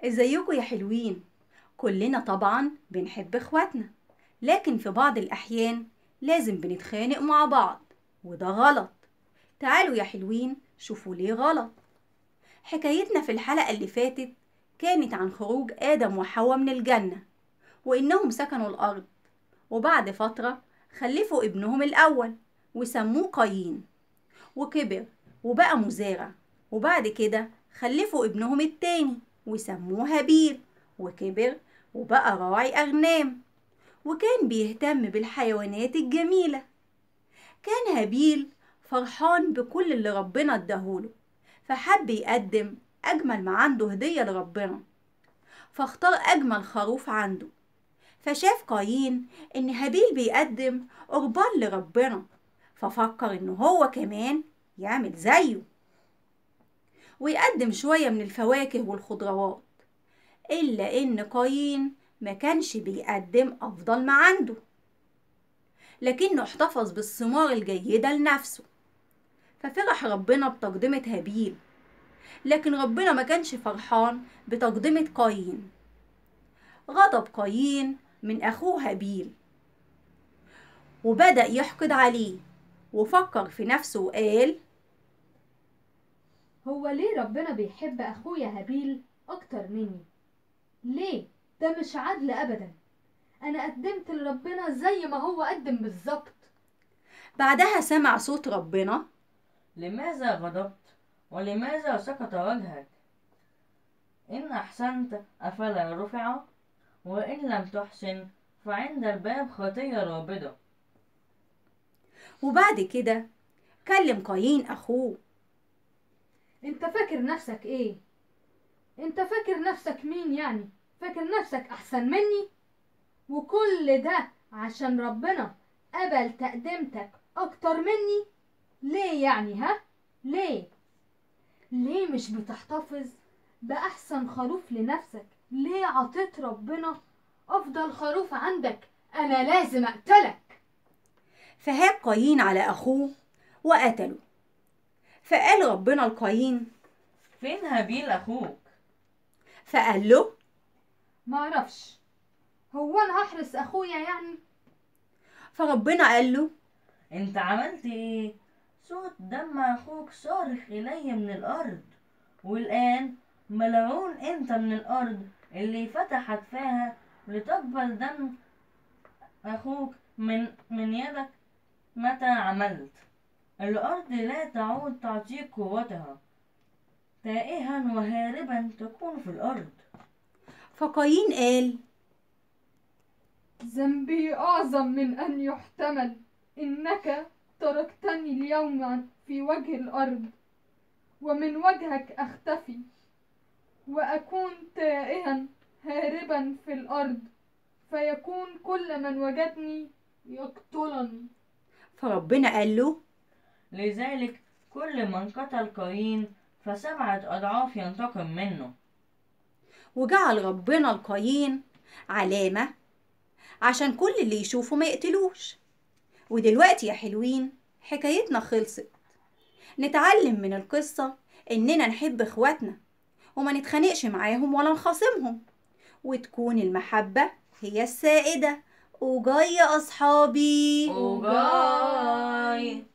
ازيكم يا حلوين كلنا طبعا بنحب اخواتنا لكن في بعض الأحيان لازم بنتخانق مع بعض وده غلط تعالوا يا حلوين شوفوا ليه غلط حكايتنا في الحلقة اللي فاتت كانت عن خروج آدم وحواء من الجنة وإنهم سكنوا الأرض وبعد فترة خلفوا ابنهم الأول وسموه قايين وكبر وبقى مزارع وبعد كده خلفوا ابنهم التاني وسموه هابيل وكبر وبقى راعي أغنام وكان بيهتم بالحيوانات الجميلة كان هابيل فرحان بكل اللي ربنا اداهوله فحب يقدم أجمل ما عنده هدية لربنا فاختار أجمل خروف عنده فشاف قايين إن هابيل بيقدم قربان لربنا ففكر إنه هو كمان يعمل زيه ويقدم شوية من الفواكه والخضروات إلا إن قايين ما كانش بيقدم أفضل ما عنده لكنه احتفظ بالثمار الجيدة لنفسه ففرح ربنا بتقدمة هابيل لكن ربنا ما كانش فرحان بتقدمة قايين غضب قايين من أخوه هابيل وبدأ يحقد عليه وفكر في نفسه وقال هو ليه ربنا بيحب أخويا هابيل أكتر مني؟ ليه؟ ده مش عدل أبدا أنا قدمت لربنا زي ما هو قدم بالظبط بعدها سمع صوت ربنا لماذا غضبت ولماذا سقط وجهك إن أحسنت أفلا رفع وإن لم تحسن فعند الباب خطية رابضة وبعد كده كلم قايين أخوه أنت فاكر نفسك إيه؟ أنت فاكر نفسك مين يعني؟ فاكر نفسك أحسن مني؟ وكل ده عشان ربنا قبل تقدمتك أكتر مني؟ ليه يعني ها؟ ليه؟ ليه مش بتحتفظ بأحسن خروف لنفسك؟ ليه عطيت ربنا أفضل خروف عندك؟ أنا لازم أقتلك فهاب قايين على أخوه وقتله فقال ربنا لقايين فين هابيل أخوك فقال له معرفش هو أنا هحرس أخويا يعني؟ فربنا قال له أنت عملت إيه صوت دم أخوك صارخ إلي من الأرض والآن ملعون أنت من الأرض اللي فتحت فيها لتقبل دم أخوك من من يدك متى عملت الأرض لا تعود تعطيك قوتها تائها وهاربا تكون في الأرض فقايين قال ذنبي أعظم من أن يحتمل إنك تركتني اليوم في وجه الأرض ومن وجهك أختفي وأكون تائها هاربا في الأرض فيكون كل من وجدني يقتلني فربنا قال له لذلك كل من قتل قايين فسبعة أضعاف ينتقم منه وجعل ربنا لقايين علامة عشان كل اللي يشوفه ما يقتلوش ودلوقتي يا حلوين حكايتنا خلصت نتعلم من القصة إننا نحب إخواتنا وما نتخانقش معاهم ولا نخاصمهم وتكون المحبة هي السائدة وجاي يا أصحابي وجاي